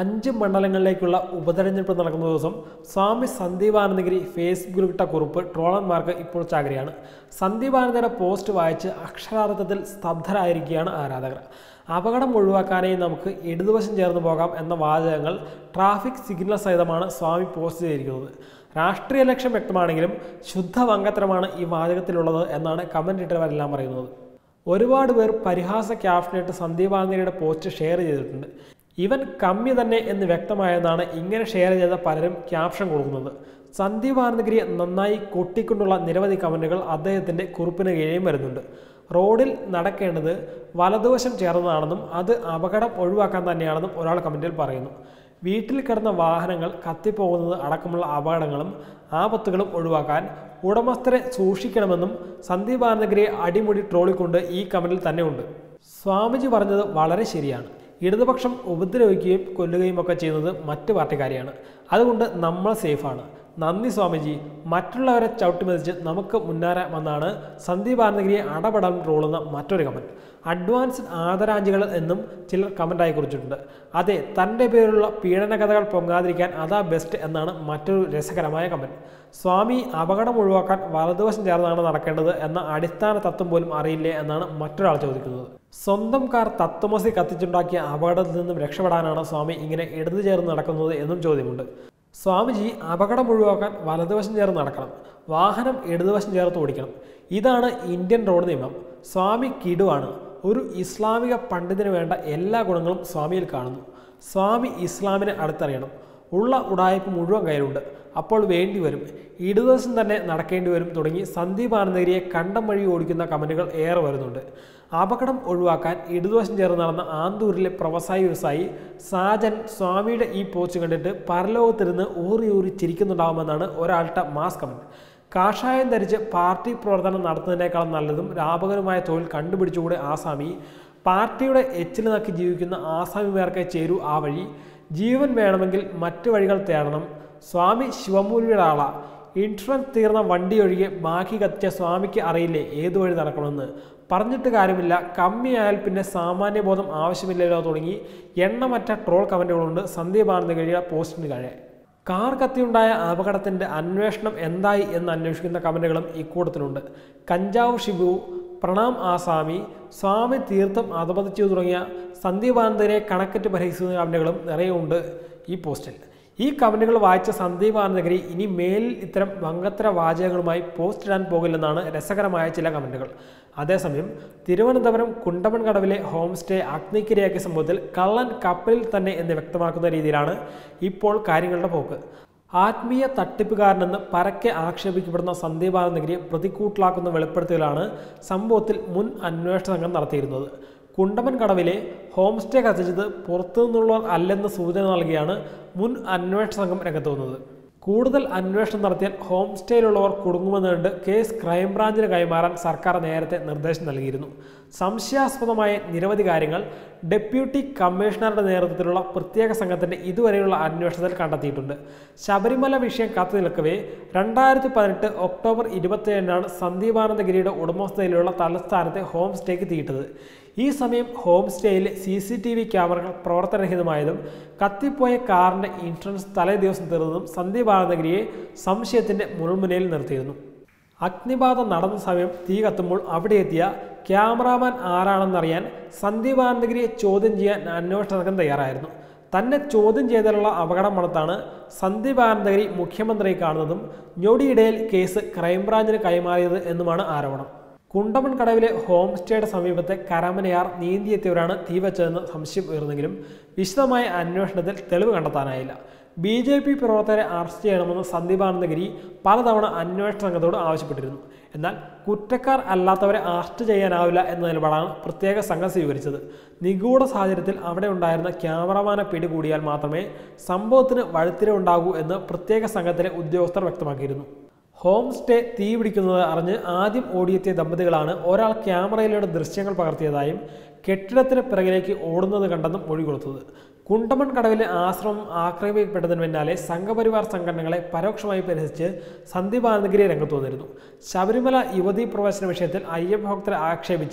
അഞ്ച് മണ്ഡലങ്ങളിലേക്കുള്ള ഉപതെരഞ്ഞെടുപ്പ് നടക്കുന്ന ദിവസം സ്വാമി സന്ദീപാനന്ദഗിരി ഫേസ്ബുക്കിലിട്ട കുറിപ്പ് ട്രോളന്മാർക്ക് ഇപ്പോൾ ചാകരയാണ് സന്ദീപാനന്ദയുടെ പോസ്റ്റ് വായിച്ച് അക്ഷരാർത്ഥത്തിൽ സ്തബ്ധരായിരിക്കുകയാണ് ആരാധകർ അപകടം ഒഴിവാക്കാനായി നമുക്ക് ഇടതുവശം ചേർന്ന് പോകാം എന്ന വാചകങ്ങൾ ട്രാഫിക് സിഗ്നൽ സഹിതമാണ് സ്വാമി പോസ്റ്റ് ചെയ്തിരിക്കുന്നത് രാഷ്ട്രീയ ലക്ഷ്യം വ്യക്തമാണെങ്കിലും ശുദ്ധ വങ്കത്തരമാണ് ഈ വാചകത്തിലുള്ളത് എന്നാണ് കമൻ്റ് ഇട്ടവരെല്ലാം പറയുന്നത് ഒരുപാട് പേർ പരിഹാസ ക്യാപ്ഷനിട്ട് സന്ദീപ് ആന്ധ്രയുടെ പോസ്റ്റ് ഷെയർ ചെയ്തിട്ടുണ്ട് ഇവൻ കമ്മി തന്നെ എന്ന് വ്യക്തമായെന്നാണ് ഇങ്ങനെ ഷെയർ ചെയ്ത പലരും ക്യാപ്ഷൻ കൊടുക്കുന്നത് സന്ദീപ് ആനന്ദഗിരിയെ നന്നായി കൊട്ടിക്കൊണ്ടുള്ള നിരവധി കമൻറ്റുകൾ അദ്ദേഹത്തിൻ്റെ കുറിപ്പിന് കീഴെയും വരുന്നുണ്ട് റോഡിൽ നടക്കേണ്ടത് വലതുവശം ചേർന്നതാണെന്നും അത് അപകടം ഒഴിവാക്കാൻ തന്നെയാണെന്നും ഒരാൾ കമൻറ്റിൽ പറയുന്നു വീട്ടിൽ കിടന്ന വാഹനങ്ങൾ കത്തിപ്പോകുന്നത് അടക്കമുള്ള അപകടങ്ങളും ആപത്തുകളും ഒഴിവാക്കാൻ ഉടമസ്ഥരെ സൂക്ഷിക്കണമെന്നും സന്ദീപ് ആനന്ദഗിരിയെ അടിമുടി ട്രോളിക്കൊണ്ട് ഈ കമന്റിൽ തന്നെ ഉണ്ട് സ്വാമിജി പറഞ്ഞത് വളരെ ശരിയാണ് ഇടതുപക്ഷം ഉപദ്രവിക്കുകയും കൊല്ലുകയും ഒക്കെ ചെയ്യുന്നത് മറ്റ് പാർട്ടിക്കാരെയാണ് അതുകൊണ്ട് നമ്മൾ സേഫാണ് നന്ദി സ്വാമിജി മറ്റുള്ളവരെ ചവിട്ടിമതിച്ച് നമുക്ക് മുന്നേറാമെന്നാണ് സന്ദീപ് ആനന്ദഗിരിയെ അടപടം ട്രോളുന്ന മറ്റൊരു കമൻറ്റ് അഡ്വാൻസ്ഡ് ആദരാഞ്ജലികൾ എന്നും ചിലർ കമൻ്റായി കുറിച്ചിട്ടുണ്ട് അതെ തൻ്റെ പേരിലുള്ള പീഡന കഥകൾ പൊങ്ങാതിരിക്കാൻ അതാ ബെസ്റ്റ് എന്നാണ് മറ്റൊരു രസകരമായ കമൻറ്റ് സ്വാമി അപകടം ഒഴിവാക്കാൻ വലതുവശം ചേർന്നാണ് നടക്കേണ്ടത് എന്ന അടിസ്ഥാന തത്വം പോലും അറിയില്ലേ എന്നാണ് മറ്റൊരാൾ ചോദിക്കുന്നത് സ്വന്തം കാർ തത്വമസി കത്തിച്ചുണ്ടാക്കിയ അപകടത്തിൽ നിന്നും രക്ഷപ്പെടാനാണ് സ്വാമി ഇങ്ങനെ ഇടതു ചേർന്ന് നടക്കുന്നത് എന്നും ചോദ്യമുണ്ട് സ്വാമിജി അപകടം ഒഴിവാക്കാൻ വലതുവശം ചേർന്ന് നടക്കണം വാഹനം ഇടതുവശം ചേർത്ത് ഓടിക്കണം ഇതാണ് ഇന്ത്യൻ റോഡ് നിയമം സ്വാമി കിടുവാണ് ഒരു ഇസ്ലാമിക പണ്ഡിതന് വേണ്ട എല്ലാ ഗുണങ്ങളും സ്വാമിയിൽ കാണുന്നു സ്വാമി ഇസ്ലാമിനെ അടുത്തറിയണം ഉള്ള ഉടായ്പ മുഴുവൻ കയ്യിലുണ്ട് അപ്പോൾ വേണ്ടി വരും ഇടതുവശം തന്നെ നടക്കേണ്ടി വരും തുടങ്ങി സന്ദീപ് ആനന്ദഗിരിയെ കണ്ടം വഴി ഓടിക്കുന്ന കമൻറ്റുകൾ ഏറെ വരുന്നുണ്ട് അപകടം ഒഴിവാക്കാൻ ഇടതുവശം ചേർന്ന് നടന്ന ആന്തൂരിലെ പ്രവസായി വ്യവസായി സാജൻ സ്വാമിയുടെ ഈ പോസ്റ്റ് കണ്ടിട്ട് പരലോകത്തിരുന്ന് ഊറി ഊറി ചിരിക്കുന്നുണ്ടാവുമെന്നാണ് ഒരാളുടെ മാസ് കമൻറ്റ് കാഷായം ധരിച്ച് പാർട്ടി പ്രവർത്തനം നടത്തുന്നതിനേക്കാൾ നല്ലതും ലാഭകരമായ തൊഴിൽ കണ്ടുപിടിച്ചുകൂടെ ആസാമി പാർട്ടിയുടെ എച്ചിൽ നക്കി ജീവിക്കുന്ന ആസാമിമാർക്ക് ചേരൂ ആ വഴി ജീവൻ വേണമെങ്കിൽ മറ്റു വഴികൾ തേടണം സ്വാമി ശിവമൂലിയുടെ ആളാ ഇൻഷുറൻസ് തീർന്ന വണ്ടി ഒഴികെ ബാക്കി കത്തിച്ച സ്വാമിക്ക് അറിയില്ലേ ഏതു വഴി നടക്കണമെന്ന് പറഞ്ഞിട്ട് കാര്യമില്ല കമ്മിയായാൽ പിന്നെ സാമാന്യബോധം ആവശ്യമില്ലല്ലോ തുടങ്ങി എണ്ണമറ്റ ട്രോൾ കമൻറ്റുകളുണ്ട് സന്ദീപ് ആനന്ദഗിരിയുടെ പോസ്റ്റിന് കഴിയെ കാർ കത്തിയുണ്ടായ അപകടത്തിൻ്റെ അന്വേഷണം എന്തായി എന്ന് അന്വേഷിക്കുന്ന കമൻറ്റുകളും ഇക്കൂട്ടത്തിലുണ്ട് കഞ്ചാവ് ഷിബു പ്രണാം ആസാമി സ്വാമി തീർത്ഥം അധപതിച്ചു തുടങ്ങിയ സന്ദീപാനന്ദനെ കണക്കറ്റ് പരിഹസിക്കുന്ന കമൻറ്റുകളും നിറയുണ്ട് ഈ പോസ്റ്റിൽ ഈ കമൻറ്റുകൾ വായിച്ച സന്ദീപ് ആനന്ദഗിരി ഇനി മേലിൽ ഇത്തരം വങ്കത്തര വാചകങ്ങളുമായി പോസ്റ്റ് ഇടാൻ പോകില്ലെന്നാണ് രസകരമായ ചില കമൻറ്റുകൾ അതേസമയം തിരുവനന്തപുരം കുണ്ടമൺ കടവിലെ ഹോം സ്റ്റേ അഗ്നിക്കിരയാക്കിയ സംഭവത്തിൽ കള്ളൻ കപ്പലിൽ തന്നെ എന്ന് വ്യക്തമാക്കുന്ന രീതിയിലാണ് ഇപ്പോൾ കാര്യങ്ങളുടെ പോക്ക് ആത്മീയ തട്ടിപ്പുകാരനെന്ന് പരക്കെ ആക്ഷേപിക്കപ്പെടുന്ന സന്ദീപ് ആനന്ദഗിരിയെ പ്രതിക്കൂട്ടിലാക്കുന്ന വെളിപ്പെടുത്തലാണ് സംഭവത്തിൽ മുൻ അന്വേഷണ സംഘം നടത്തിയിരുന്നത് കുണ്ടമൻ കടവിലെ ഹോം സ്റ്റേ കത്തിച്ചത് പുറത്തു നിന്നുള്ളവർ അല്ലെന്ന് സൂചന നൽകിയാണ് മുൻ അന്വേഷണ സംഘം രംഗത്ത് വന്നത് കൂടുതൽ അന്വേഷണം നടത്തിയാൽ ഹോം സ്റ്റേയിലുള്ളവർ കുടുങ്ങുമെന്ന് കണ്ട് കേസ് ക്രൈംബ്രാഞ്ചിന് കൈമാറാൻ സർക്കാർ നേരത്തെ നിർദ്ദേശം നൽകിയിരുന്നു സംശയാസ്പദമായ നിരവധി കാര്യങ്ങൾ ഡെപ്യൂട്ടി കമ്മീഷണറുടെ നേതൃത്വത്തിലുള്ള പ്രത്യേക സംഘത്തിന്റെ ഇതുവരെയുള്ള അന്വേഷണത്തിൽ കണ്ടെത്തിയിട്ടുണ്ട് ശബരിമല വിഷയം കാത്തു നിൽക്കവേ രണ്ടായിരത്തി പതിനെട്ട് ഒക്ടോബർ ഇരുപത്തിയേഴിനാണ് സന്ദീപാനന്ദഗിരിയുടെ ഉടമസ്ഥതയിലുള്ള തലസ്ഥാനത്തെ ഹോം സ്റ്റേക്ക് തീയിട്ടത് ഈ സമയം ഹോം സ്റ്റേയിലെ സി സി ടി വി ക്യാമറകൾ പ്രവർത്തനരഹിതമായതും കത്തിപ്പോയ കാറിന്റെ ഇൻഷുറൻസ് തലേ ദിവസം തീർന്നതും സന്ദീപ് ആനന്ദഗിരിയെ സംശയത്തിന്റെ മുൾമുനയിൽ നിർത്തിയിരുന്നു അഗ്നിബാധ നടന്ന സമയം തീ കത്തുമ്പോൾ അവിടെ എത്തിയ ക്യാമറാമാൻ ആരാണെന്നറിയാൻ സന്ദീപ് ആനന്ദഗിരിയെ ചോദ്യം ചെയ്യാൻ അന്വേഷണ സംഘം തയ്യാറായിരുന്നു തന്നെ ചോദ്യം ചെയ്തതിലുള്ള അപകടം മണത്താണ് സന്ദീപ് ആനന്ദഗിരി മുഖ്യമന്ത്രിയെ കാണുന്നതും ഞൊടിയിടയിൽ കേസ് ക്രൈംബ്രാഞ്ചിന് കൈമാറിയത് എന്നുമാണ് ആരോപണം കുണ്ടമൺ കടവിലെ ഹോം സ്റ്റേയുടെ സമീപത്തെ കരമനയാർ നീന്തിയെത്തിയവരാണ് തീ വെച്ചതെന്ന് സംശയം ഉയർന്നെങ്കിലും വിശദമായ അന്വേഷണത്തിൽ തെളിവ് കണ്ടെത്താനായില്ല ബി ജെ പി പ്രവർത്തകരെ അറസ്റ്റ് ചെയ്യണമെന്ന് സന്ദീപ് ആനന്ദഗിരി പലതവണ അന്വേഷണ സംഘത്തോട് ആവശ്യപ്പെട്ടിരുന്നു എന്നാൽ കുറ്റക്കാർ അല്ലാത്തവരെ അറസ്റ്റ് ചെയ്യാനാവില്ല എന്ന നിലപാടാണ് പ്രത്യേക സംഘം സ്വീകരിച്ചത് നിഗൂഢ സാഹചര്യത്തിൽ അവിടെ ഉണ്ടായിരുന്ന ക്യാമറമാനെ പിടികൂടിയാൽ മാത്രമേ സംഭവത്തിന് വഴിത്തിരിവുണ്ടാകൂ എന്ന് പ്രത്യേക സംഘത്തിലെ ഉദ്യോഗസ്ഥർ വ്യക്തമാക്കിയിരുന്നു ഹോം സ്റ്റേ തീ പിടിക്കുന്നത് അറിഞ്ഞ് ആദ്യം ഓടിയെത്തിയ ദമ്പതികളാണ് ഒരാൾ ക്യാമറയിലൂടെ ദൃശ്യങ്ങൾ പകർത്തിയതായും കെട്ടിടത്തിന് പിറകിലേക്ക് ഓടുന്നത് കണ്ടെന്നും മൊഴി കൊടുത്തത് കുണ്ടമൺ കടവിലെ ആശ്രമം ആക്രമിക്കപ്പെട്ടതിന് പിന്നാലെ സംഘപരിവാർ സംഘടനകളെ പരോക്ഷമായി പരിഹസിച്ച് സന്ദീപ് ആനന്ദഗിരി രംഗത്ത് വന്നിരുന്നു ശബരിമല യുവതീ പ്രവേശന വിഷയത്തിൽ അയ്യപ്പ ഭക്തരെ ആക്ഷേപിച്ച്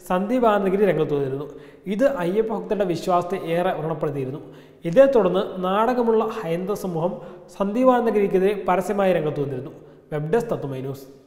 സന്ദീപ് ആനന്ദഗിരി രംഗത്ത് വന്നിരുന്നു ഇത് അയ്യപ്പ ഭക്തരുടെ വിശ്വാസത്തെ ഏറെ വ്രണപ്പെടുത്തിയിരുന്നു ഇതേ തുടർന്ന് നാടകമുള്ള ഹൈന്ദവ സമൂഹം സന്ദീപ് ആനന്ദഗിരിക്കെതിരെ പരസ്യമായി രംഗത്ത് വന്നിരുന്നു വെബ് ഡെസ്ക് തത്വമൈ ന്യൂസ്